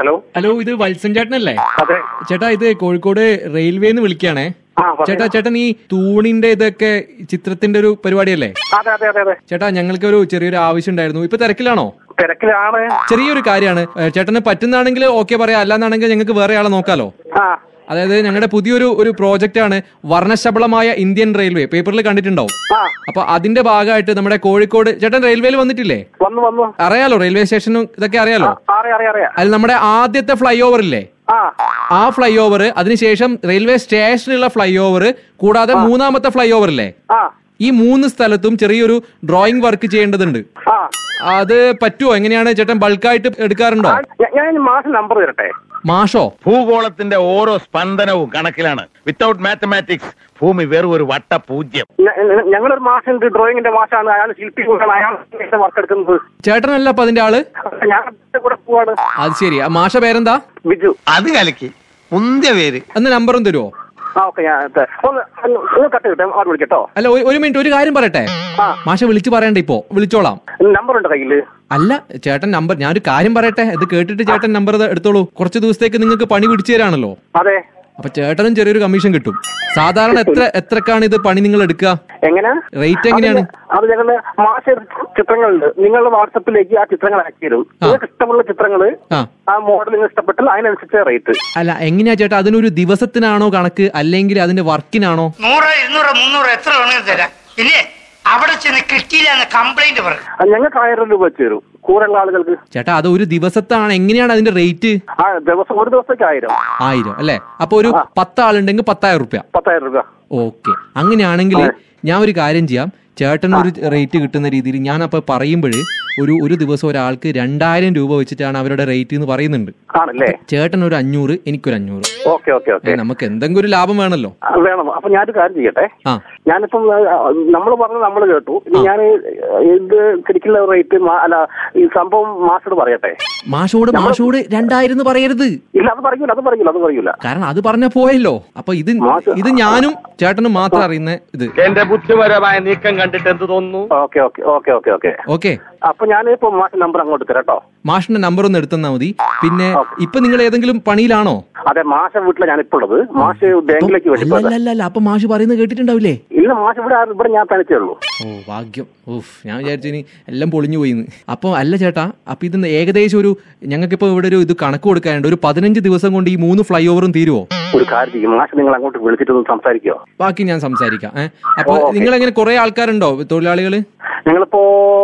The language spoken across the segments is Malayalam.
ഹലോ ഹലോ ഇത് വത്സൻ ചേട്ടനല്ലേ അതെ ചേട്ടാ ഇത് കോഴിക്കോട് റെയിൽവേന്ന് വിളിക്കുകയാണേ ആ പറയൂ. ചേട്ടാ ചേട്ടൻ ഈ തൂണിന്റെ ഇതൊക്കെ ചിത്രത്തിന്റെ ഒരു പരിപാടിയല്ലേ അതെ അതെ അതെ അതെ ചേട്ടാ ഞങ്ങൾക്ക് ഒരു ചെറിയൊരു ആവശ്യം ഉണ്ടായിരുന്നു ഇപ്പൊ തിരക്കിലാണോ തിരക്കിലാണ് ചെറിയൊരു കാര്യമാണ് ഏ, ചേട്ടന് പറ്റുന്നാണെങ്കിൽ ഓക്കെ പറയാം അല്ലാന്നാണെങ്കിൽ ഞങ്ങൾക്ക് വേറെ ആളെ നോക്കാലോ ആ അതായത് ഞങ്ങളുടെ പുതിയൊരു ഒരു പ്രോജക്റ്റ് ആണ് വർണ്ണശബളമായ ഇന്ത്യൻ റെയിൽവേ പേപ്പറിൽ കണ്ടിട്ടുണ്ടാവും ആ അപ്പൊ അതിന്റെ ഭാഗമായിട്ട് നമ്മുടെ കോഴിക്കോട് ചേട്ടൻ റെയിൽവേയിൽ വന്നിട്ടില്ലേ വന്നു വന്നു അറിയാലോ റെയിൽവേ സ്റ്റേഷനും ഇതൊക്കെ അറിയാലോ അറിയാം അറിയാം അറിയാം അതിൽ നമ്മുടെ ആദ്യത്തെ ഫ്ലൈ ഓവർ ഇല്ലേ ആ ആ ഫ്ലൈ ഓവർ അതിനുശേഷം റെയിൽവേ സ്റ്റേഷനിലുള്ള ഫ്ലൈ ഓവർ കൂടാതെ മൂന്നാമത്തെ ഫ്ലൈ ഓവർ ഇല്ലേ ആ ഈ മൂന്ന് സ്ഥലത്തും ചെറിയൊരു ഡ്രോയിങ് വർക്ക് ചെയ്യേണ്ടതുണ്ട് ആ അത് പറ്റുമോ എങ്ങനെയാണ് ചേട്ടൻ ബൾക്കായിട്ട് എടുക്കാറുണ്ടോ ആ, ഞ- ഞാൻ മാസം നമ്പർ തരട്ടെ മാഷോ ഭൂഗോളത്തിന്റെ ഓരോ സ്പന്ദനവും കണക്കിലാണ് വിത്തൗട്ട് മാത്തമാറ്റിക്സ് ഭൂമി വെറും ഒരു വട്ട പൂജ്യം ഞ- ഞ- ഞങ്ങളൊരു മാസം ഡ്രോയിങ്ങിന്റെ മാസമാണ് അയാൾ ശില്പി കൂടാണ് അയാൾ വർക്ക് എടുക്കുന്നത് ചേട്ടനല്ല അപ്പൊ അതിന്റെ ആള് ഞാൻ അതിന്റെ കൂടെ പോവാണ് അത് ശരി ആ മാഷ പേരെന്താ ബിജു അത് കലക്കി മുന്തിയ പേര് അന്ന് നമ്പറും തരുമോ ആ ഓക്കെ ഞാൻ ത- ഒന്ന് ഒന്ന് ഒന്ന് കട്ട് കിട്ടെ അവർ വിളിക്കട്ടോ അല്ല ഒരു- ഒരു മിനിറ്റ് ഒരു കാര്യം പറയട്ടെ ആ മാഷ വിളിച്ചു പറയണ്ട ഇപ്പോ വിളിച്ചോളാം നമ്പർ ഉണ്ട് കയ്യില് അല്ല ചേട്ടൻ നമ്പർ ഞാനൊരു കാര്യം പറയട്ടെ ഇത് കേട്ടിട്ട് ചേട്ടൻ നമ്പർ എടുത്തോളൂ കുറച്ച് ദിവസത്തേക്ക് നിങ്ങൾക്ക് പണി പിടിച്ചു തരാണല്ലോ അതെ അപ്പൊ ചേട്ടനും ചെറിയൊരു കമ്മീഷൻ കിട്ടും സാധാരണ എത്ര എത്രക്കാണ് ഇത് പണി നിങ്ങൾ എടുക്കുക എങ്ങനെ റേറ്റ് എങ്ങനെയാണ് അത് ഞങ്ങളുടെ മാസ ചിത്രങ്ങളുണ്ട് നിങ്ങളുടെ വാട്സപ്പിലേക്ക് ആ ചിത്രങ്ങൾ അയച്ചു തരും നിങ്ങൾക്ക് ഇഷ്ടമുള്ള ചിത്രങ്ങള് ആ ആ മോഡൽ നിങ്ങൾ ഇഷ്ടപ്പെട്ടാൽ അതിനനുസരിച്ച് റേറ്റ് അല്ല എങ്ങനെയാ ചേട്ടാ അതിനൊരു ദിവസത്തിനാണോ കണക്ക് അല്ലെങ്കിൽ അതിന്റെ വർക്കിനാണോ നൂറ് ഇരുന്നൂറ് മുന്നൂറ് എത്ര വേണമെങ്കിലും തരാം പിന്നെ അവിടെ ചെന്ന് കിട്ടിയില്ല എന്ന് കംപ്ലൈന്റ് പറയും ഞങ്ങൾക്ക് ആയിരം രൂപ വെച്ച് തരും കൂടെയുള്ള ആളുകൾക്ക് ചേട്ടാ അത് ഒരു ദിവസത്താണ് എങ്ങനെയാണ് അതിന്റെ റേറ്റ് ആ ദിവസം ഒരു ദിവസത്തേക്ക് ആയിരം ആയിരം അല്ലെ അപ്പൊ ഒരു പത്താളുണ്ടെങ്കിൽ പത്തായിരം റുപ്യ പത്തായിരം രൂപ ഓക്കെ അങ്ങനെയാണെങ്കിൽ ഞാൻ ഒരു കാര്യം ചെയ്യാം ചേട്ടന് ഒരു റേറ്റ് കിട്ടുന്ന രീതിയിൽ ഞാൻ അപ്പൊ പറയുമ്പോൾ ഒരു ഒരു ദിവസം ഒരാൾക്ക് രണ്ടായിരം രൂപ വെച്ചിട്ടാണ് അവരുടെ റേറ്റ് എന്ന് പറയുന്നുണ്ട് ആണല്ലേ ചേട്ടൻ ഒരു അഞ്ഞൂറ് എനിക്കൊരു അഞ്ഞൂറ് ഓക്കെ ഓക്കെ ഓക്കെ ഏ, നമുക്ക് എന്തെങ്കിലും ഒരു ലാഭം വേണമല്ലോ വേണം അപ്പൊ ഞാനൊരു കാര്യം ചെയ്യട്ടെ ആ ഞാനിപ്പം നമ്മൾ പറഞ്ഞത് നമ്മൾ കേട്ടു ഇനി ഞാൻ ഇത് ശരിക്കുള്ള റേറ്റ് അല്ല ഈ സംഭവം മാസ്റ്റർ പറയട്ടെ മാഷോട് മാഷോട് രണ്ടായിരം എന്ന് പറയരുത് ഇല്ല അത് പറയൂല അത് പറയൂല അത് പറയൂല കാരണം അത് പറഞ്ഞ പോയല്ലോ അപ്പൊ ഇത് മാഷ്- ഇത് ഞാനും ചേട്ടനും മാത്രം അറിയുന്ന ഇത് എന്റെ ബുദ്ധിപരമായ നീക്കം കണ്ടിട്ട് എന്ത് തോന്നുന്നു okay okay okay okay okay okay അപ്പൊ ഞാൻ ഇപ്പൊ മാസ്റ്റർ നമ്പർ അങ്ങോട്ട് തരാം കേട്ടോ മാഷിന്റെ നമ്പർ ഒന്ന് എടുത്തന്നാ മതി പിന്നെ ഇപ്പൊ നിങ്ങൾ ഏതെങ്കിലും പണിയിലാണോ അതെ മാഷ വീട്ടിലാണ് ഞാനിപ്പോ ഉള്ളത് മാഷ് ബാങ്കിലേക്ക് വേണ്ടി അല്ല പോയതാ. അല്ല അല്ല അപ്പൊ മാഷ് പറയുന്നത് കേട്ടിട്ടുണ്ടാവില്ലേ ഇല്ല മാഷ് ഇവിടെ ആരും- ഇവിടെ ഞാൻ തനിച്ചേ ഉള്ളൂ ഓ ഭാഗ്യം ഓഫ് ഞാൻ വിചാരിച്ചു ഇനി എല്ലാം പൊളിഞ്ഞു പോയിന്ന് അപ്പൊ അല്ല ചേട്ടാ അപ്പൊ ഇത് ഏകദേശം ഒരു ഞങ്ങൾക്കിപ്പോ ഇവിടെ ഒരു ഇത് കണക്ക് കൊടുക്കാനുണ്ട് ഒരു പതിനഞ്ച് ദിവസം കൊണ്ട് ഈ മൂന്ന് ഫ്ലൈ ഓവറും തീരുവോ ഒരു കാര്യം ചെയ്യും മാഷ് നിങ്ങൾ അങ്ങോട്ട് വിളിച്ചിട്ട് ഒന്ന് സംസാരിക്കോ ബാക്കി ഞാൻ സംസാരിക്കാം ഏഹ് അപ്പൊ നിങ്ങൾ എങ്ങനെ കുറെ ആൾക്കാരുണ്ടോ തൊഴിലാളികള് ഞങ്ങളിപ്പോ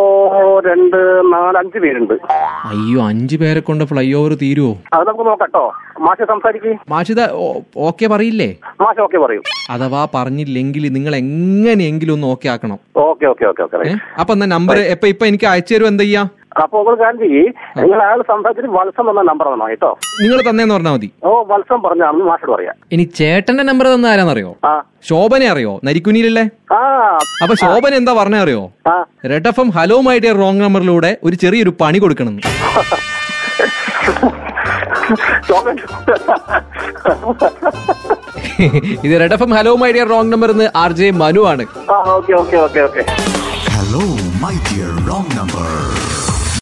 രണ്ട് നാല് അഞ്ച് പേരുണ്ട് അയ്യോ അഞ്ചു പേരെ കൊണ്ട് ഫ്ലൈ ഓവർ തീരുവോ അത് നമുക്ക് നോക്കാട്ടോ മാഷ് സംസാരിക്ക് മാഷിത ഓക്കെ പറയില്ലേ മാഷ് ഓക്കെ പറയും അഥവാ പറഞ്ഞില്ലെങ്കിൽ നിങ്ങൾ എങ്ങനെയെങ്കിലും ഒന്ന് ഓക്കെ ആക്കണം ഓക്കെ ഓക്കെ ഓക്കെ ഓക്കെ ഏഹ് അപ്പൊ എന്നാ നമ്പർ എപ്പൊ ഇപ്പൊ എനിക്ക് അയച്ചു തരും എന്താ ചെയ്യാ അപ്പൊ നിങ്ങൾ കാര്യം ചെയ്യ് നിങ്ങൾ അയാൾ സംസാരിച്ചിട്ട് വത്സം എന്ന നമ്പർ തന്നോ കേട്ടോ നിങ്ങൾ തന്നേന്ന് പറഞ്ഞാൽ മതി ഓ വത്സം പറഞ്ഞാണെന്ന് മാഷോട് പറയാം ഇനി ചേട്ടന്റെ നമ്പർ തന്ന ആരാന്നറിയോ ആ ശോഭനെ അറിയോ നരിക്കുനിയിലല്ലേ ആ അപ്പൊ ശോഭന എന്താ പറഞ്ഞ അറിയോ ആ red F M hello my dear wrong നമ്പറിലൂടെ ഒരു ചെറിയൊരു പണി കൊടുക്കണം ഇത് red F M hello my dear wrong number എന്ന് ആർ ജെ മനു ആണ് ആ okay okay okay okay Hello, my dear wrong number.